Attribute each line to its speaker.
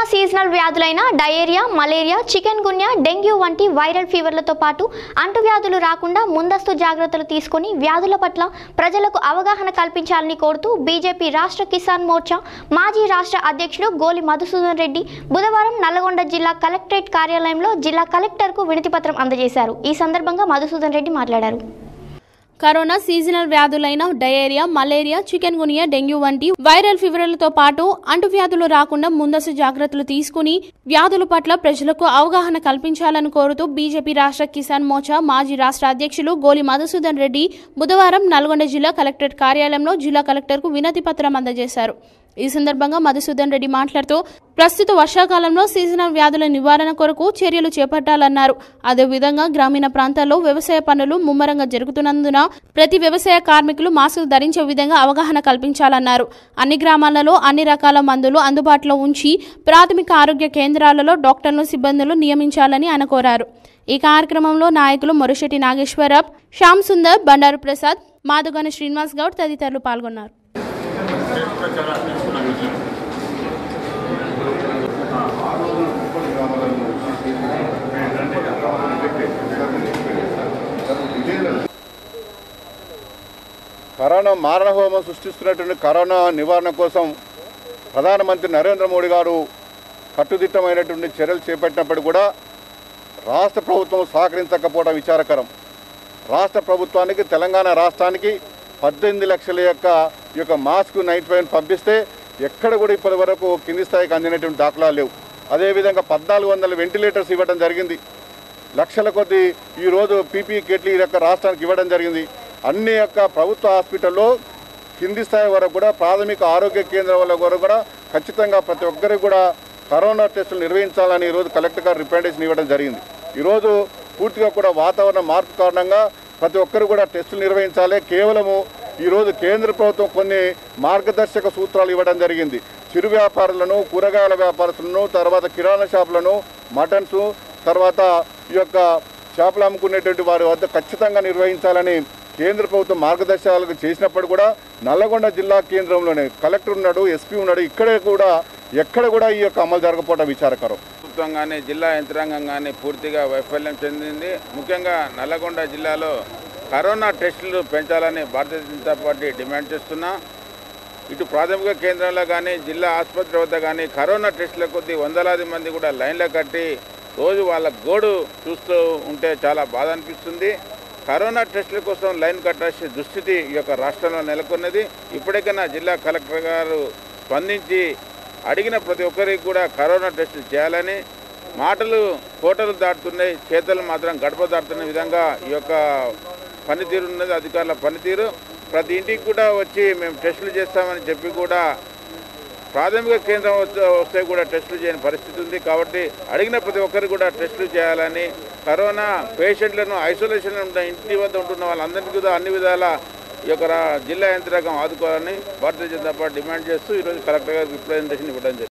Speaker 1: seasonal వ్యాధులైన diarrhoea malaria chikungunya dengue వంటి viral ఫీవర్లతో పాటు అంటువ్యాధులు రాకుండా ముందస్తు జాగ్రత్తలు తీసుకొని వ్యాధుల పట్ల ప్రజలకు అవగాహన కల్పించాలని కోరుతూ బీజేపీ రాష్ట్ర కిసాన్ మోర్చా మాజీ రాష్ట్ర అధ్యక్షుడు గోలి మధుసూదన్ రెడ్డి బుధవారం నల్లగొండ జిల్లా కలెక్టరేట్ కార్యాలయంలో జిల్లా కలెక్టర్కు వినతిపత్రం అందజేశారు ఈ సందర్భంగా మధుసూదన్ రెడ్డి మాట్లాడారు
Speaker 2: కరోనా సీజనల్ వ్యాధులైన diarrhoea malaria chikungunya dengue వంటి వైరల్ ఫీవర్లతో పాటు అంటువ్యాధులు రాకుండా ముందస్తు జాగ్రత్తలు తీసుకుని వ్యాధుల పట్ల ప్రజలకు అవగాహన కల్పించాలని కోరుతూ బీజేపీ రాష్ట్ర కిసాన్ మోర్చా మాజీ రాష్ట్ర అధ్యక్షులు గోలి మధుసూదన్ రెడ్డి బుధవారం నల్గొండ జిల్లా కలెక్టరేట్ కార్యాలయంలో జిల్లా కలెక్టర్కు వినతి పత్రం అందజేశారు ఈ సందర్భంగా మధుసూదన్ రెడ్డి మాట్లాడుతూ ప్రస్తుత వర్షాకాలంలో సీజనల్ వ్యాధుల నివారణ కొరకు చర్యలు చేపట్టాలన్నారు అదేవిధంగా గ్రామీణ ప్రాంతాల్లో వ్యవసాయ పనులు ముమ్మరంగా జరుగుతున్నందున ప్రతి వ్యవసాయ కార్మికులు మాస్కులు ధరించే విధంగా అవగాహన కల్పించాలన్నారు అన్ని గ్రామాలలో అన్ని రకాల మందులు అందుబాటులో ఉంచి ప్రాథమిక ఆరోగ్య కేంద్రాలలో డాక్టర్లు సిబ్బందులు నియమించాలని ఆయన కోరారు ఈ కార్యక్రమంలో నాయకులు మొరిశెట్టి నాగేశ్వరరావు శ్యామ్ సుందర్ బండారు ప్రసాద్ మాదుగాని శ్రీనివాస్ గౌడ్ తదితరులు పాల్గొన్నారు
Speaker 3: కరోనా మారణహోమం సృష్టిస్తున్నటువంటి కరోనా నివారణ కోసం ప్రధానమంత్రి నరేంద్ర మోడీ గారు కట్టుదిట్టమైనటువంటి చర్యలు చేపట్టినప్పుడు కూడా రాష్ట్ర ప్రభుత్వం సహకరించకపోవడం విచారకరం రాష్ట్ర ప్రభుత్వానికి తెలంగాణ రాష్ట్రానికి పద్దెనిమిది లక్షల యొక్క ఈ యొక్క మాస్క్ నైట్ పైన పంపిస్తే ఎక్కడ కూడా ఇప్పటి వరకు కింది స్థాయికి అందినటువంటి దాఖలాలు లేవు అదేవిధంగా పద్నాలుగు వందల వెంటిలేటర్స్ ఇవ్వడం జరిగింది లక్షల కొద్ది ఈరోజు పీపీ కిట్లు ఈ యొక్క రాష్ట్రానికి ఇవ్వడం జరిగింది అన్ని యొక్క ప్రభుత్వ హాస్పిటల్లో కింది స్థాయి వరకు కూడా ప్రాథమిక ఆరోగ్య కేంద్రం వల్ల వరకు కూడా ఖచ్చితంగా ప్రతి ఒక్కరికి కూడా కరోనా టెస్టులు నిర్వహించాలని ఈరోజు కలెక్టర్ గారు రిప్రజెంటేషన్ ఇవ్వడం జరిగింది ఈరోజు పూర్తిగా కూడా వాతావరణ మార్పు కారణంగా ప్రతి ఒక్కరు కూడా టెస్టులు నిర్వహించాలి కేవలము ఈరోజు కేంద్ర ప్రభుత్వం కొన్ని మార్గదర్శక సూత్రాలు ఇవ్వడం జరిగింది చిరు వ్యాపారులను కూరగాయల వ్యాపారస్తులను తర్వాత కిరాణా షాపులను మటన్స్ తర్వాత ఈ యొక్క చేపలు అమ్ముకునేటువంటి వారి వద్ద ఖచ్చితంగా నిర్వహించాలని కేంద్ర ప్రభుత్వం మార్గదర్శకాలు చేసినప్పుడు కూడా నల్లగొండ జిల్లా కేంద్రంలోనే కలెక్టర్ ఉన్నాడు ఎస్పీ ఉన్నాడు ఇక్కడే కూడా ఎక్కడ కూడా ఈ యొక్క అమలు జరగకపోవడం విచారకరం
Speaker 4: ప్రభుత్వం కానీ జిల్లా యంత్రాంగం కానీ పూర్తిగా వైఫల్యం చెందింది ముఖ్యంగా నల్లగొండ జిల్లాలో కరోనా టెస్టులు పెంచాలని భారతీయ జనతా పార్టీ డిమాండ్ చేస్తున్నా ఇటు ప్రాథమిక కేంద్రంలో కానీ జిల్లా ఆసుపత్రి వద్ద కానీ కరోనా టెస్టుల కొద్దీ వందలాది మంది కూడా లైన్లో కట్టి రోజు వాళ్ళ గోడు చూస్తూ ఉంటే చాలా బాధ అనిపిస్తుంది కరోనా టెస్టుల కోసం లైన్ కట్టాల్సిన దుస్థితి ఈ యొక్క రాష్ట్రంలో నెలకొన్నది ఇప్పటికైనా జిల్లా కలెక్టర్ గారు స్పందించి అడిగిన ప్రతి ఒక్కరికి కూడా కరోనా టెస్టులు చేయాలని మాటలు కోటలు దాటుతున్నాయి చేతలు మాత్రం గడప దాటుతున్న విధంగా ఈ యొక్క పనితీరు ఉన్నది అధికారుల పనితీరు ప్రతి ఇంటికి కూడా వచ్చి మేము టెస్టులు చేస్తామని చెప్పి కూడా ప్రాథమిక కేంద్రం వస్తే వస్తే కూడా టెస్టులు చేయని పరిస్థితి ఉంది కాబట్టి అడిగిన ప్రతి ఒక్కరు కూడా టెస్టులు చేయాలని కరోనా పేషెంట్లను ఐసోలేషన్ ఉన్న ఇంటి వద్ద ఉంటున్న వాళ్ళందరికీ కూడా అన్ని విధాల ఈ యొక్క రా- జిల్లా యంత్రాంగం ఆదుకోవాలని భారతీయ జనతా పార్టీ డిమాండ్ చేస్తూ ఈరోజు కలెక్టర్ గారికి రిప్రజెంటేషన్ ఇవ్వడం జరిగింది